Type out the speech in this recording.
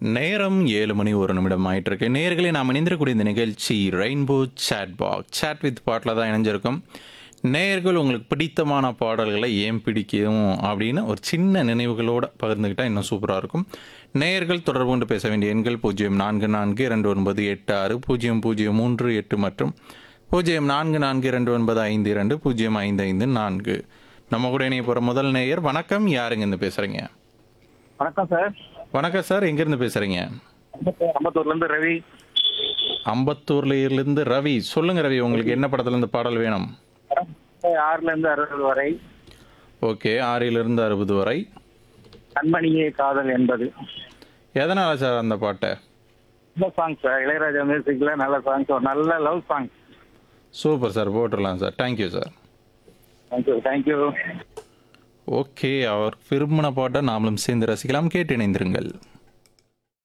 நேரம் ஏழு மணி ஒரு நிமிடம் ஆயிட்டு இருக்கு நேர்களை நாம் இணைந்திருக்கக்கூடிய இந்த நிகழ்ச்சி rainbow chat back chat with பாட்டில் தான் இணைஞ்சிருக்கும் நேயர்கள் உங்களுக்கு பிடித்தமான பாடல்களை ஏன் பிடிக்கும் அப்படின்னு ஒரு சின்ன நினைவுகளோடு பகிர்ந்துக்கிட்டால் இன்னும் சூப்பராக இருக்கும் நேயர்கள் தொடர்பு கொண்டு பேச வேண்டிய எண்கள் பூஜ்ஜியம் நான்கு நான்கு இரண்டு ஒன்பது எட்டு ஆறு பூஜ்ஜியம் பூஜ்ஜியம் மூன்று எட்டு மற்றும் பூஜ்ஜியம் நான்கு நான்கு இரண்டு ஒன்பது ஐந்து இரண்டு பூஜ்ஜியம் ஐந்து ஐந்து நான்கு நம்ம கூட இணைய போகிற முதல் நேயர் வணக்கம் யாருங்க இருந்து பேசுகிறீங்க வணக்கம் சார் வணக்கம் சார் எங்கேருந்து பேசுகிறீங்க அம்பத்தூர்ல இருந்து ரவி அம்பத்தூர்லேருந்து ரவி சொல்லுங்க ரவி உங்களுக்கு என்ன படத்துல இருந்து பாடல் வேணும் ஆறுல இருந்து அறுபது வரை ஓகே ஆறிலிருந்து அறுபது வரை கண்மணியே காதல் என்பது எதனால சார் அந்த பாட்டை நல்ல சாங் சார் இளையராஜா மியூசிக்ல நல்ல சாங் ஒரு நல்ல லவ் சாங் சூப்பர் சார் போட்டுடலாம் sir thank you sir thank you thank you okay அவர் விரும்பின பாட்டை நாமளும் சேர்ந்து ரசிக்கலாம் கேட்டு இணைந்திருங்கள்